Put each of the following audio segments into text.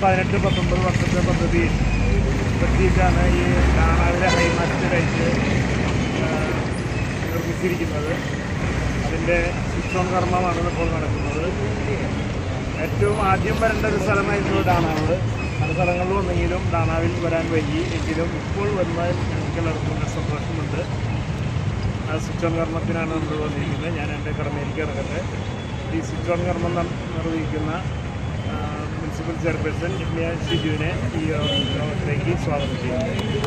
പതിനെട്ട് പത്തൊമ്പത് വർഷത്തെ പദ്ധതി പറ്റിയിട്ടാണ് ഈ കാണാവിലെ ഹൈമാസ്റ്റ് ലൈറ്റ് നിർമ്മിച്ചിരിക്കുന്നത് അതിൻ്റെ ശിക്ഷോൺ കർമ്മമാണ് ഇപ്പോൾ നടക്കുന്നത് ഏറ്റവും ആദ്യം വരേണ്ട ഒരു സ്ഥലമായിരുന്നു ഡാണാവ് പല സ്ഥലങ്ങളിൽ വന്നെങ്കിലും ഡാണാവിൽ വരാൻ വൈകി എങ്കിലും ഇപ്പോൾ വന്നാൽ ഞങ്ങൾക്ക് എല്ലാവർക്കും വളരെ സന്തോഷമുണ്ട് ആ സ്വിച്ച് ഓൺ കർമ്മത്തിനാണ് നമ്മൾ വന്നിരിക്കുന്നത് ഞാൻ എൻ്റെ കടമയിലേക്ക് ഇറങ്ങട്ടെ ഈ സ്വിച്ച് ഓൺ കർമ്മം നം- നിർവഹിക്കുന്ന ആ, മുനിസിപ്പൽ ചെയർപേഴ്സൺ രമ്യ ഷിജുവിനെ ഈ യോഗത്തിലേക്ക് സ്വാഗതം ചെയ്യുന്നു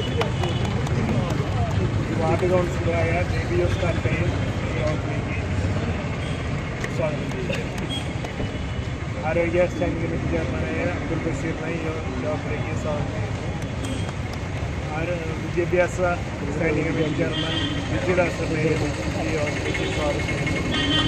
വാർഡ് കൗൺസിലറായ ജെ ബി എസ് താൽക്കയും ഈ യോഗത്തിലേക്ക് സ്വാഗതം ചെയ്യുന്നു ആരോഗ്യ സ്റ്റാൻഡിംഗ് കമ്മിറ്റി ചെയർമാനായ അബ്ദുൽ ബഷീറിനെ ഈ യോഗത്തിലേക്ക് സ്വാഗതം ചെയ്യുന്നു ആരോ- വിദ്യാഭ്യാസ സ്റ്റാൻഡിംഗ് കമ്മിറ്റി ചെയർമാൻ വിദ്യാഭ്യാസത്തെയും ഈ യോഗത്തിലേക്ക് സ്വാഗതം ചെയ്യുന്നു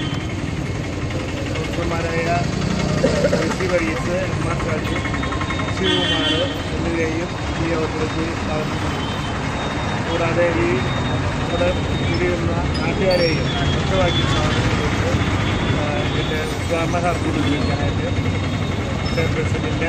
ഡോക്ടർമാരായ ഋഷി വർഗീസ് എം ആർ ഷാജി ശിവകുമാർ എന്നിവരെയും ഈ യോഗത്തിലേക്ക് സ്വാഗതം ചെയ്യുന്നു കൂടാതെ ഈ ഇവിടെ കൂടിയിരുന്ന നാട്ടുകാരെയും വ്യക്തമാക്കി സ്വാഗതം ചെയ്തുകൊണ്ട് ആ, ഇതിൻ്റെ ഉദ്ഘാടന ഹർജി നിർവഹിക്കാനായിട്ട് ചെയർപേഴ്സണിൻ്റെ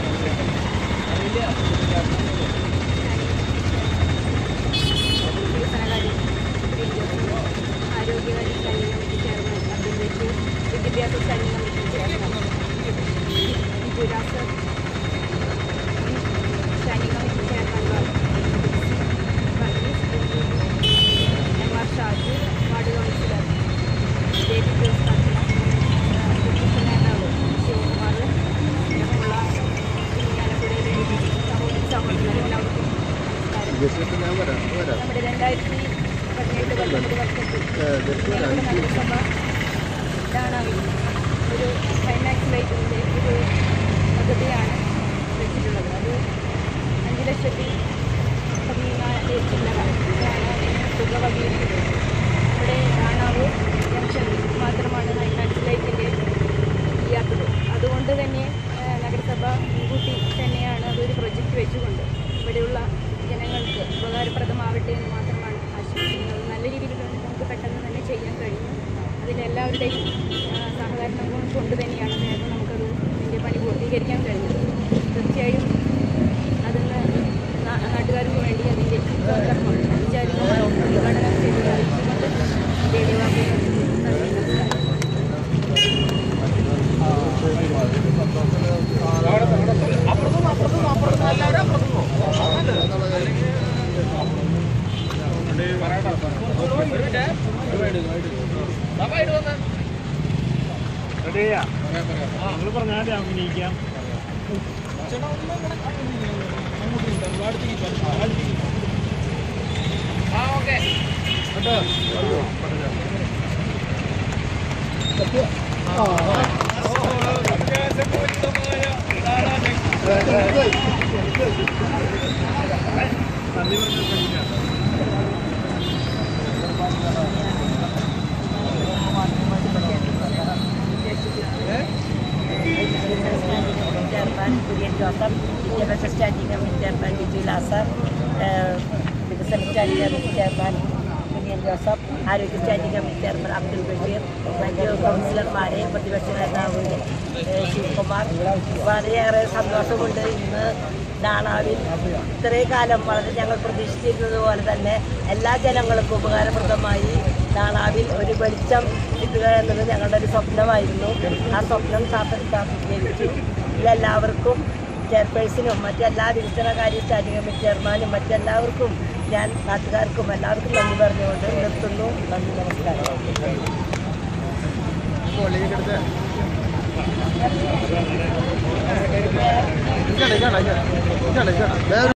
വികസനകാര്യ ആരോഗ്യകാര്യ standing committee chairman Abdul Basheer വിദ്യാഭ്യാസ സ്റ്റാൻഡിംഗ് കമ്മിറ്റി ചെയർമാൻ വിജുരാസ് സ്റ്റാൻഡിംഗ് കമ്മിറ്റി ചെയർമാൻമാർ Varghese M R Shaju ward councillor J P Jose കാട്ടില പ്രതിപക്ഷ നേതാവ് ശിവകുമാർ ഉള്ള ആലപ്പുഴയിലെ സഹോദരി സഹോദരരെല്ലാവർക്കും നമസ്കാരം നമ്മുടെ രണ്ടായിരത്തി പതിനെട്ട് പത്തൊമ്പത് വർഷത്തിൽ കേരള നഗരസഭ ഡാണാവിൽ ഒരു ഫൈനാക്സ് ലൈറ്റിൻ്റെ ഒരു പദ്ധതിയാണ് വെച്ചിട്ടുള്ളത് അത് അഞ്ച് ലക്ഷത്തി പതിനാല് ചില്ലറ തുക വകയിരുന്നത് ഇവിടെ ഡാണാവ് ജംഗ്ഷനിൽ മാത്രമാണ് ഫൈനാക്സ് ലൈറ്റിൻ്റെ ഇല്ലാത്തത് അതുകൊണ്ട് തന്നെ ആ, നഗരസഭ മുൻകൂട്ടി തന്നെയാണ് അതൊരു പ്രൊജക്റ്റ് വെച്ചുകൊണ്ട് ഇവിടെയുള്ള ജനങ്ങൾക്ക് ഉപകാരപ്രദമാവട്ടെ എന്ന് മാത്രമാണ് ആശംസിക്കുന്നത് നല്ല രീതിയിൽ തന്നെ നമുക്ക് പെട്ടെന്ന് തന്നെ ചെയ്യാൻ കഴിയും അതിലെല്ലാവരുടെയും ആ, സഹകരണം കൊണ്ട് കൊണ്ട് തന്നെയാണ് നേരത്തെ നമുക്കത് ഇതിൻ്റെ പണി പൂർത്തീകരിക്കാൻ കഴിഞ്ഞത് തീർച്ചയായും അതിന് നാ- നാട്ടുകാർക്ക് വേണ്ടി അതിൻ്റെ കർമ്മം ഔപചാരികമായി ഉദ്ഘാടനം ചെയ്ത് അറിയിച്ചുകൊണ്ട് ദേവിവാക്കുകയാണ് നന്ദി നമസ്കാരം റെഡിയാ നിങ്ങൾ പറഞ്ഞാൽ അഭിനയിക്കാം നന്ദി പറഞ്ഞു ശ്രമിക്കാം ചെയർമാൻ കുര്യൻ ജോസഫ് വിദ്യാഭ്യാസ standing committee chairman Biju Lazar ഏഹ് വികസന standing committee chairman Kurian Joseph ആരോഗ്യ standing committee chairman Abdul Basheer മറ്റ് കൗൺസിലർമാരെ പ്രതിപക്ഷ നേതാവ് ഏഹ് ശിവകുമാർ വളരെയേറെ സന്തോഷമുണ്ട് ഇന്ന് ഡാണാവിൽ ഇത്രയും കാലം വളരെ ഞങ്ങൾ പ്രതീക്ഷിച്ചിരുന്നത് പോലെ തന്നെ എല്ലാ ജനങ്ങൾക്കും ഉപകാരപ്രദമായി ഡാണാവിൽ ഒരു വെളിച്ചം കിട്ടുക എന്നത് ഞങ്ങളുടെ ഒരു സ്വപ്നമായിരുന്നു ആ സ്വപ്നം സാധ- സാധൂകരിച്ചു ഇതെല്ലാവർക്കും ചെയർപേഴ്സണും മറ്റെല്ലാ വികസനകാര്യ സ്റ്റാൻഡിംഗ് കമ്മിറ്റി ചെയർമാനും മറ്റെല്ലാവർക്കും ഞാൻ നാട്ടുകാർക്കും എല്ലാവർക്കും നന്ദി പറഞ്ഞുകൊണ്ട് നിർത്തുന്നു നന്ദി നമസ്കാരം